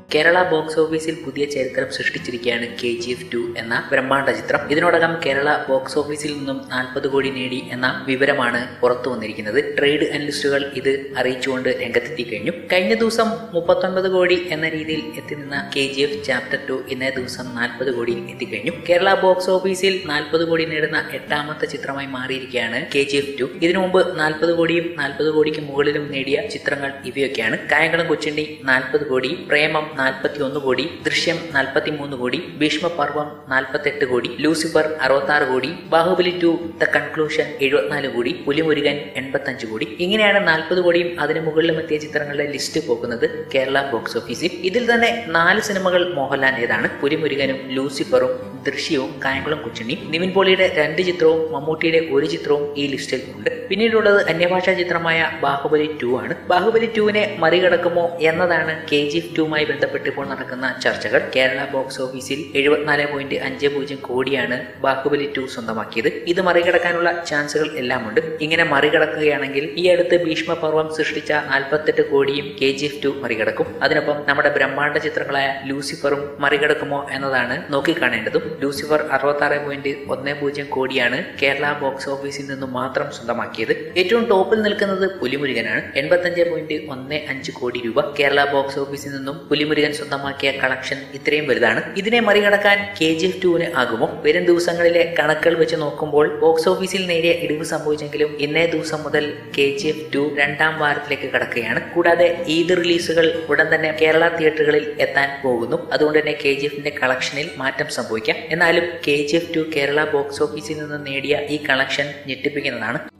Kerala box ഓഫീസിൽ പുതിയ ചരിത്രം സൃഷ്ടിച്ചിരിക്കുകയാണ് കെ ജി എഫ് ടു എന്ന ബ്രഹ്മാണ്ഡ ചിത്രം ഇതിനോടകം കേരള ബോക്സ് ഓഫീസിൽ നിന്നും നാൽപ്പത് കോടി നേടി എന്ന വിവരമാണ് പുറത്തു വന്നിരിക്കുന്നത് ട്രേഡ് അനലിസ്റ്റുകൾ ഇത് അറിയിച്ചുകൊണ്ട് രംഗത്തെത്തി കഴിഞ്ഞു കഴിഞ്ഞ ദിവസം മുപ്പത്തൊൻപത് കോടി എന്ന രീതിയിൽ എത്തി നിന്ന K G F chapter two ഇന്നേ ദിവസം നാൽപ്പത് കോടിയിൽ എത്തിക്കഴിഞ്ഞു കേരള ബോക്സ് ഓഫീസിൽ നാൽപ്പത് കോടി നേടുന്ന എട്ടാമത്തെ ചിത്രമായി മാറിയിരിക്കുകയാണ് കെ ജി എഫ് ടു ഇതിനു മുമ്പ് നാൽപ്പത് കോടിയും നാൽപ്പത് കോടിക്ക് മുകളിലും നേടിയ ചിത്രങ്ങൾ ഇവയൊക്കെയാണ് കായംകുളം കൊച്ചുണ്ണി നാൽപ്പത് കോടി പ്രേമം നാൽപ്പത്തി ഒന്ന് കോടി ദൃശ്യം നാൽപ്പത്തി മൂന്ന് കോടി ഭീഷ്മപർവം നാൽപ്പത്തെട്ട് കോടി ലൂസിഫർ അറുപത്തി ആറ് കോടി ബാഹുബലി ടു ദ കൺക്ലൂഷൻ എഴുപത്തിനാല് കോടി പുലിമുരുകൻ എൺപത്തഞ്ച് കോടി ഇങ്ങനെയാണ് നാൽപ്പത് കോടിയും അതിന് മുകളിലും എത്തിയ ചിത്രങ്ങളുടെ ലിസ്റ്റ് പോകുന്നത് കേരള ബോക്സ് ഓഫീസിൽ ഇതിൽ തന്നെ നാല് സിനിമകൾ മോഹൻലാലിൻ്റെതാണ് പുലിമുരുകനും ലൂസിഫറും ദൃശ്യവും കായംകുളം കൊച്ചുണ്ണിയും നിവിൻ പോളിയുടെ രണ്ട് ചിത്രവും മമ്മൂട്ടിയുടെ ഒരു ചിത്രവും ഈ ലിസ്റ്റിൽ ഉണ്ട് പിന്നീടുള്ളത് അന്യഭാഷാ ചിത്രമായ ബാഹുബലി ടു ആണ് ബാഹുബലി ടുവിനെ മറികടക്കുമോ എന്നതാണ് കെ ജി എഫ് ടുവുമായി ബന്ധപ്പെട്ട് ഇപ്പോൾ നടക്കുന്ന ചർച്ചകൾ കേരള ബോക്സ് ഓഫീസിൽ എഴുപത്തിനാല് പോയിന്റ് അഞ്ച് പൂജ്യം കോടിയാണ് ബാഹുബലി ടു സ്വന്തമാക്കിയത് ഇത് മറികടക്കാനുള്ള ചാൻസുകൾ എല്ലാം ഉണ്ട് ഇങ്ങനെ മറികടക്കുകയാണെങ്കിൽ ഈ അടുത്ത് ഭീഷ്മപർവം സൃഷ്ടിച്ച നാൽപ്പത്തെട്ട് കോടിയും കെ ജി എഫ് ടു മറികടക്കും അതിനൊപ്പം നമ്മുടെ ബ്രഹ്മാണ്ഡ ചിത്രങ്ങളായ ലൂസിഫറും മറികടക്കുമോ എന്നതാണ് നോക്കിക്കാണേണ്ടതും ലൂസിഫർ അറുപത്തി ആറ് പോയിന്റ് ഒന്ന് പൂജ്യം കോടിയാണ് കേരള ബോക്സ് ഓഫീസിൽ നിന്നും മാത്രം സ്വന്തമാക്കിയത് ഏറ്റവും ടോപ്പിൽ നിൽക്കുന്നത് പുലിമുരുകനാണ് എൺപത്തഞ്ച് പോയിന്റ് ഒന്ന് അഞ്ച് കോടി രൂപ കേരള ബോക്സ് ഓഫീസിൽ നിന്നും പുലിമുരുകൻ സ്വന്തമാക്കിയ കളക്ഷൻ ഇത്രയും വലുതാണ് ഇതിനെ മറികടക്കാൻ കെ ജി എഫ് ടുവിന് ആകുമോ വരും ദിവസങ്ങളിലെ കണക്കുകൾ വെച്ച് നോക്കുമ്പോൾ ബോക്സ് ഓഫീസിൽ നേരിയ ഇടിവ് സംഭവിച്ചെങ്കിലും ഇന്നേ ദിവസം മുതൽ കെ ജി എഫ് ടു രണ്ടാം വാരത്തിലേക്ക് കടക്കുകയാണ് കൂടാതെ ഈദ് റിലീസുകൾ ഉടൻ തന്നെ കേരള തിയേറ്ററുകളിൽ എത്താൻ പോകുന്നു അതുകൊണ്ട് തന്നെ കെ ജി എഫിന്റെ കളക്ഷനിൽ മാറ്റം സംഭവിക്കാം എന്നാലും K G F two Kerala box ഓഫീസിൽ നിന്ന് നേടിയ ഈ കളക്ഷൻ ഞെട്ടിപ്പിക്കുന്നതാണ്